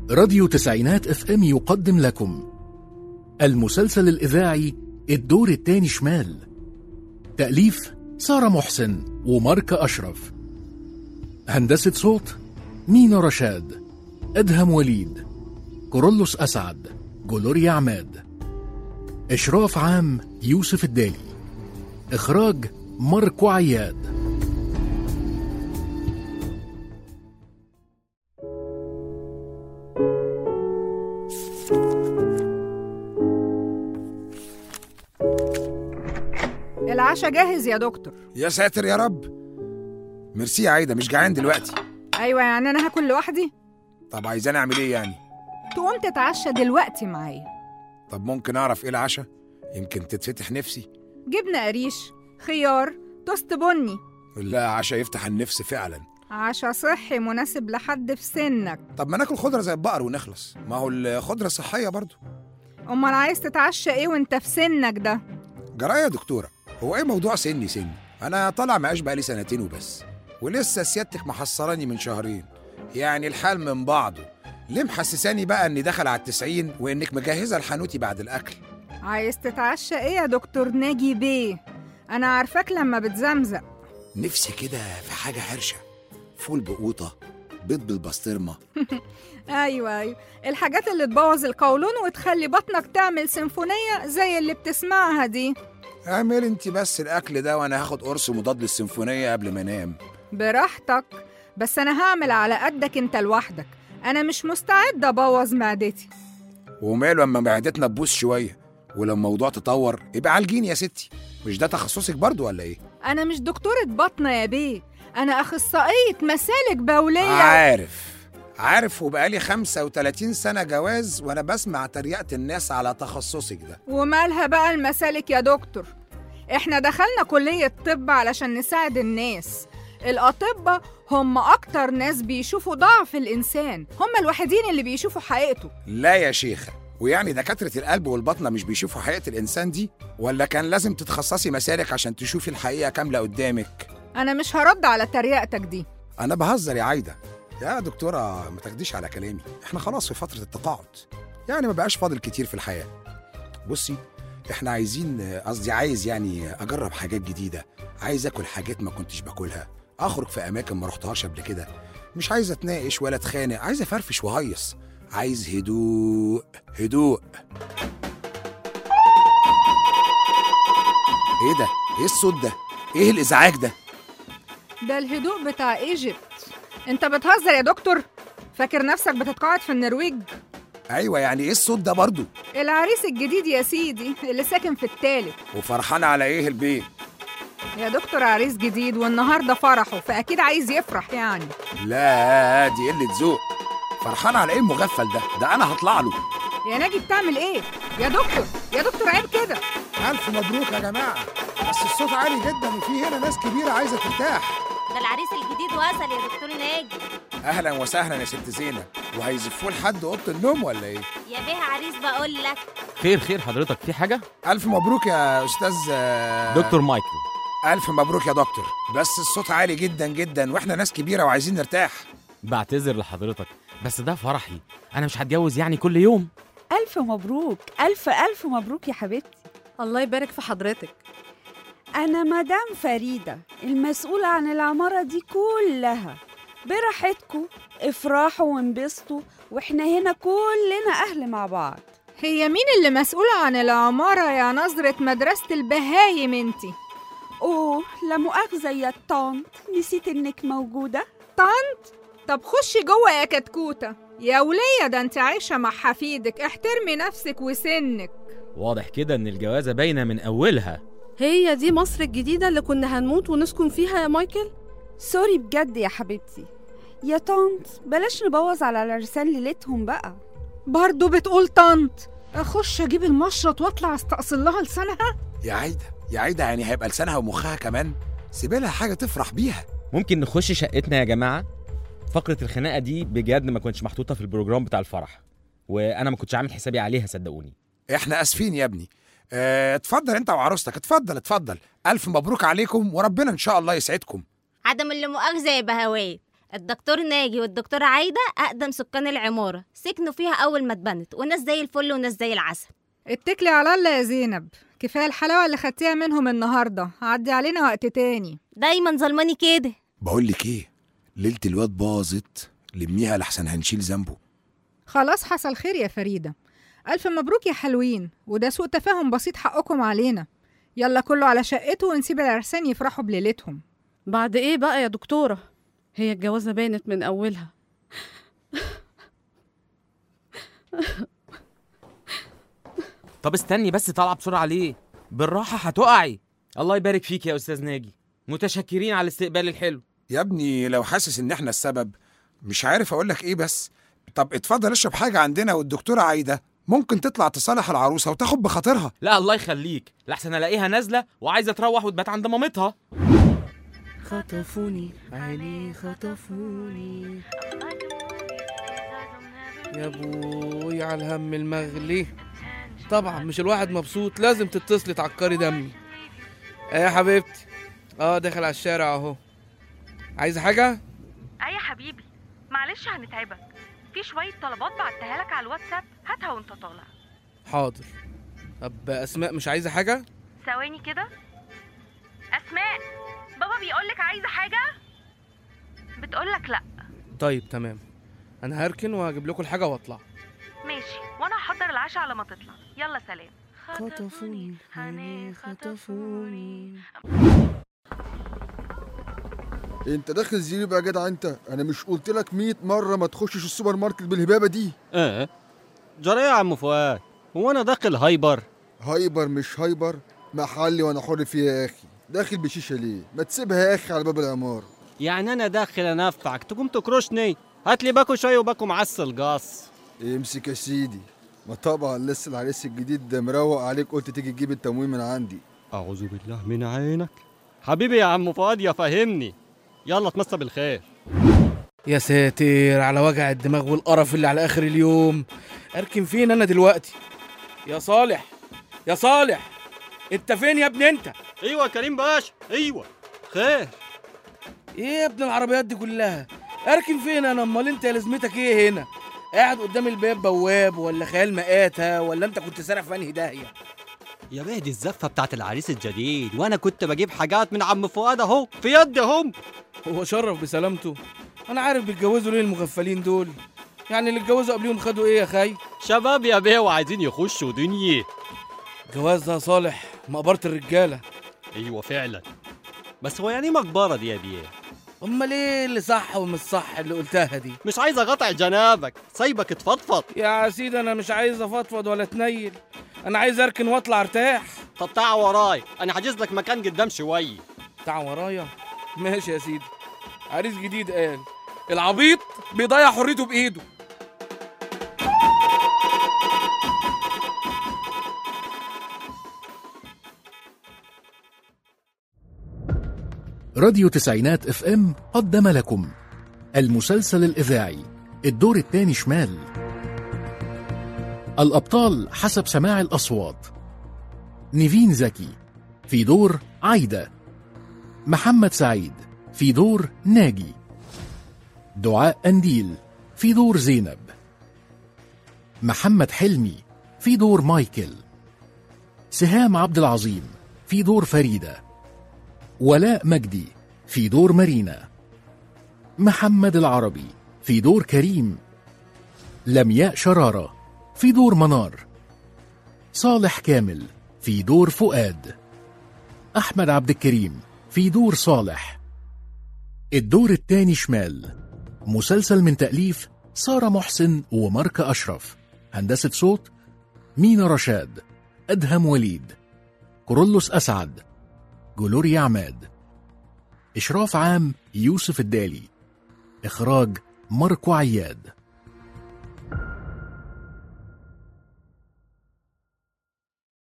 راديو تسعينات اف ام يقدم لكم المسلسل الإذاعي الدور التاني شمال تأليف سارة محسن وماركة أشرف هندسة صوت مينا رشاد أدهم وليد كورولوس أسعد جلوريا عماد إشراف عام يوسف الدالي إخراج ماركو عياد العشاء جاهز يا دكتور يا ساتر يا رب ميرسي يا عايده مش جعان دلوقتي ايوه يعني انا هاكل لوحدي طب عايزاني اعمل ايه يعني تقوم تتعشى دلوقتي معايا طب ممكن اعرف ايه العشاء يمكن تتفتح نفسي جبنه قريش خيار توست بني لا عشاء يفتح النفس فعلا عشاء صحي مناسب لحد في سنك طب ما ناكل خضره زي البقر ونخلص ما هو الخضره صحيه برضو امال عايز تتعشى ايه وانت في سنك ده جرايه يا دكتوره هو ايه موضوع سني سني انا طالع معاش بقالي سنتين وبس ولسه سيادتك محصراني من شهرين يعني الحال من بعضه ليه محسساني بقى اني دخل على التسعين وانك مجهزه الحانوتي بعد الاكل عايز تتعشى ايه يا دكتور ناجي بيه انا عارفاك لما بتزمزق نفسي كده في حاجه حرشه فول بقوطه بيض بالبسطرمه ايوه ايوه الحاجات اللي تبوظ القولون وتخلي بطنك تعمل سيمفونيه زي اللي بتسمعها دي اعمل انت بس الاكل ده وانا هاخد قرص مضاد للسيمفونيه قبل ما انام براحتك بس انا هعمل على قدك انت لوحدك انا مش مستعد ابوظ معدتي وماله اما معدتنا تبوظ شويه ولما الموضوع تطور يبقى عالجيني يا ستي مش ده تخصصك برضو ولا ايه انا مش دكتورة بطنة يا بيه انا اخصائية مسالك بولية عارف عارف وبقالي 35 سنة جواز وأنا بسمع تريقة الناس على تخصصك ده ومالها بقى المسالك يا دكتور احنا دخلنا كلية طب علشان نساعد الناس الأطباء هم أكتر ناس بيشوفوا ضعف الإنسان هم الوحيدين اللي بيشوفوا حقيقته لا يا شيخة ويعني دكاترة القلب والبطنة مش بيشوفوا حقيقة الإنسان دي ولا كان لازم تتخصصي مسالك عشان تشوفي الحقيقة كاملة قدامك أنا مش هرد على تريقتك دي أنا بهزر يا عايدة يا دكتورة ما تاخديش على كلامي احنا خلاص في فترة التقاعد يعني ما بقاش فاضل كتير في الحياة بصي احنا عايزين قصدي عايز يعني اجرب حاجات جديدة عايز اكل حاجات ما كنتش باكلها اخرج في اماكن ما رحتهاش قبل كده مش عايز اتناقش ولا اتخانق عايز افرفش وهيص عايز هدوء هدوء ايه ده ايه الصوت ده ايه الازعاج ده ده الهدوء بتاع ايجيبت انت بتهزر يا دكتور فاكر نفسك بتتقاعد في النرويج ايوه يعني ايه الصوت ده برضو العريس الجديد يا سيدي اللي ساكن في التالت وفرحان على ايه البيت يا دكتور عريس جديد والنهارده فرحه فاكيد عايز يفرح يعني لا دي قله ذوق فرحان على ايه المغفل ده ده انا هطلع له يا ناجي بتعمل ايه يا دكتور يا دكتور عيب كده الف مبروك يا جماعه بس الصوت عالي جدا وفي هنا ناس كبيره عايزه ترتاح ده العريس الجديد وصل يا دكتور ناجي اهلا وسهلا يا ست زينب وهيزفوه لحد اوضه النوم ولا ايه يا بيه عريس بقول لك خير خير حضرتك في حاجة؟ الف مبروك يا استاذ آه، دكتور مايكل الف مبروك يا دكتور بس الصوت عالي جدا جدا واحنا ناس كبيره وعايزين نرتاح بعتذر لحضرتك بس ده فرحي أنا مش هتجوز يعني كل يوم ألف مبروك ألف ألف مبروك يا حبيبتي الله يبارك في حضرتك أنا مدام فريدة المسؤولة عن العمارة دي كلها براحتكم افرحوا وانبسطوا واحنا هنا كلنا أهل مع بعض هي مين اللي مسؤولة عن العمارة يا نظرة مدرسة البهايم انتي أوه لا مؤاخذة يا طنط نسيت إنك موجودة طب خشي جوه يا كتكوتة يا ولية ده انت عايشة مع حفيدك احترمي نفسك وسنك واضح كده إن الجوازة باينة من أولها هي دي مصر الجديدة اللي كنا هنموت ونسكن فيها يا مايكل سوري بجد يا حبيبتي يا طنط بلاش نبوظ على العرسان ليلتهم بقى برضو بتقول طنط اخش اجيب المشرط واطلع استأصل لها لسانها يا عايده يا عايده يعني هيبقى لسانها ومخها كمان سيبي لها حاجه تفرح بيها ممكن نخش شقتنا يا جماعة فقرة الخناقة دي بجد ما كنتش محطوطة في البروجرام بتاع الفرح وأنا ما كنتش عامل حسابي عليها صدقوني احنا اسفين يا ابني اه، اتفضل انت وعروستك اتفضل اتفضل الف مبروك عليكم وربنا ان شاء الله يسعدكم عدم اللي مؤاخذة يا بهوات الدكتور ناجي والدكتورة عايدة أقدم سكان العمارة سكنوا فيها أول ما اتبنت وناس زي الفل وناس زي العسل اتكلي على الله يا زينب كفايه الحلاوه اللي خدتيها منهم النهارده عدي علينا وقت تاني دايما ظلماني كده بقول لك ايه ليله الواد باظت لميها لحسن هنشيل ذنبه خلاص حصل خير يا فريده الف مبروك يا حلوين وده سوء تفاهم بسيط حقكم علينا يلا كله على شقته ونسيب العرسان يفرحوا بليلتهم بعد ايه بقى يا دكتورة هي الجوازة بانت من أولها طب استني بس طالعه بسرعه ليه بالراحه هتقعي الله يبارك فيك يا استاذ ناجي متشكرين على الاستقبال الحلو يا ابني لو حاسس ان احنا السبب مش عارف اقول لك ايه بس طب اتفضل اشرب حاجه عندنا والدكتوره عايده ممكن تطلع تصالح العروسه وتاخد بخاطرها لا الله يخليك لحسن الاقيها نازله وعايزه تروح وتبات عند مامتها خطفوني عيني خطفوني يا ابوي على الهم المغلي طبعا مش الواحد مبسوط لازم تتصلي تعكري دمي ايه يا حبيبتي اه داخل على الشارع اهو عايزه حاجه اي يا حبيبي معلش هنتعبك في شوية طلبات بعتها لك على الواتساب هاتها وانت طالع حاضر طب اسماء مش عايزه حاجه ثواني كده اسماء بابا بيقولك عايزة حاجة بتقولك لا طيب تمام انا هركن وهجيب لكم الحاجه واطلع ماشي وانا هحضر العشاء على ما تطلع يلا سلام خطفوني عيني خطفوني انت داخل زيري بقى يا جدع انت انا مش قلت لك 100 مره ما تخشش السوبر ماركت بالهبابه دي ايه جرى ايه يا عم فؤاد هو انا داخل هايبر هايبر مش هايبر محلي وانا حر فيه يا اخي داخل بشيشه ليه ما تسيبها يا اخي على باب العماره يعني انا داخل انفعك تقوم تكرشني هات لي باكو شويه وباكو معسل قاص امسك يا سيدي ما طبعا لسه العريس الجديد ده مروق عليك قلت تيجي تجيب التموين من عندي اعوذ بالله من عينك حبيبي يا عم فؤاد يا فهمني يلا اتمسى بالخير يا ساتر على وجع الدماغ والقرف اللي على اخر اليوم اركن فين انا دلوقتي يا صالح يا صالح انت فين يا ابني انت ايوه يا كريم باشا ايوه خير ايه يا ابن العربيات دي كلها اركن فين انا امال انت لازمتك ايه هنا قاعد قدام الباب بواب ولا خيال مآتة ولا انت كنت سارح في انهي داهيه يا بيه دي الزفه بتاعت العريس الجديد وانا كنت بجيب حاجات من عم فؤاد اهو في يدي اهم هو شرف بسلامته انا عارف بيتجوزوا ليه المغفلين دول يعني اللي اتجوزوا قبليهم خدوا ايه يا خي شباب يا بيه وعايزين يخشوا دنيا جواز ده يا صالح مقبره الرجاله ايوه فعلا بس هو يعني إيه مقبره دي يا بيه امال ايه اللي صح ومش صح اللي قلتها دي مش عايز اقطع جنابك سايبك تفضفض يا سيدي انا مش عايز افضفض ولا اتنيل انا عايز اركن واطلع ارتاح طب تعال وراي انا حاجز لك مكان قدام شويه تعال ورايا ماشي يا سيدي عريس جديد قال العبيط بيضيع حريته بايده راديو تسعينات اف ام قدم لكم المسلسل الإذاعي الدور الثاني شمال الأبطال حسب سماع الأصوات نيفين زكي في دور عايدة محمد سعيد في دور ناجي دعاء أنديل في دور زينب محمد حلمي في دور مايكل سهام عبد العظيم في دور فريده ولاء مجدي في دور مارينا محمد العربي في دور كريم لمياء شرارة في دور منار صالح كامل في دور فؤاد أحمد عبد الكريم في دور صالح الدور التاني شمال مسلسل من تأليف سارة محسن وماركة أشرف هندسة صوت مينا رشاد أدهم وليد كورولوس أسعد جلوريا عماد إشراف عام يوسف الدالي إخراج ماركو عياد